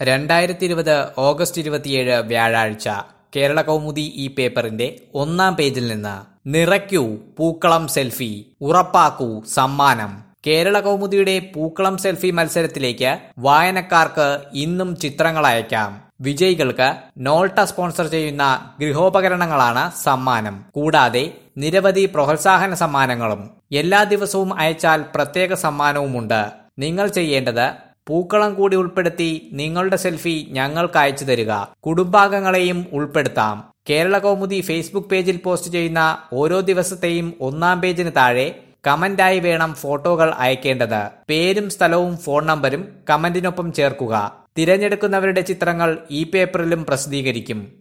രണ്ടായിരത്തി ഇരുപത് ഓഗസ്റ്റ് ഇരുപത്തിയേഴ് വ്യാഴാഴ്ച കേരള കൗമുദി ഈ പേപ്പറിന്റെ ഒന്നാം പേജിൽ നിന്ന് നിറയ്ക്കൂ പൂക്കളം സെൽഫി ഉറപ്പാക്കൂ സമ്മാനം കേരള കൗമുദിയുടെ പൂക്കളം സെൽഫി മത്സരത്തിലേക്ക് വായനക്കാർക്ക് ഇന്നും ചിത്രങ്ങൾ അയക്കാം വിജയികൾക്ക് നോൾട്ട സ്പോൺസർ ചെയ്യുന്ന ഗൃഹോപകരണങ്ങളാണ് സമ്മാനം കൂടാതെ നിരവധി പ്രോത്സാഹന സമ്മാനങ്ങളും എല്ലാ ദിവസവും അയച്ചാൽ പ്രത്യേക സമ്മാനവുമുണ്ട് നിങ്ങൾ ചെയ്യേണ്ടത് പൂക്കളം കൂടി ഉൾപ്പെടുത്തി നിങ്ങളുടെ സെൽഫി ഞങ്ങൾക്ക് അയച്ചു തരിക കുടുംബാംഗങ്ങളെയും ഉൾപ്പെടുത്താം കേരള കൗമുദി ഫേസ്ബുക്ക് പേജിൽ പോസ്റ്റ് ചെയ്യുന്ന ഓരോ ദിവസത്തെയും ഒന്നാം പേജിന് താഴെ കമന്റായി വേണം ഫോട്ടോകൾ അയക്കേണ്ടത് പേരും സ്ഥലവും ഫോൺ നമ്പരും കമന്റിനൊപ്പം ചേർക്കുക തിരഞ്ഞെടുക്കുന്നവരുടെ ചിത്രങ്ങൾ ഈ പേപ്പറിലും പ്രസിദ്ധീകരിക്കും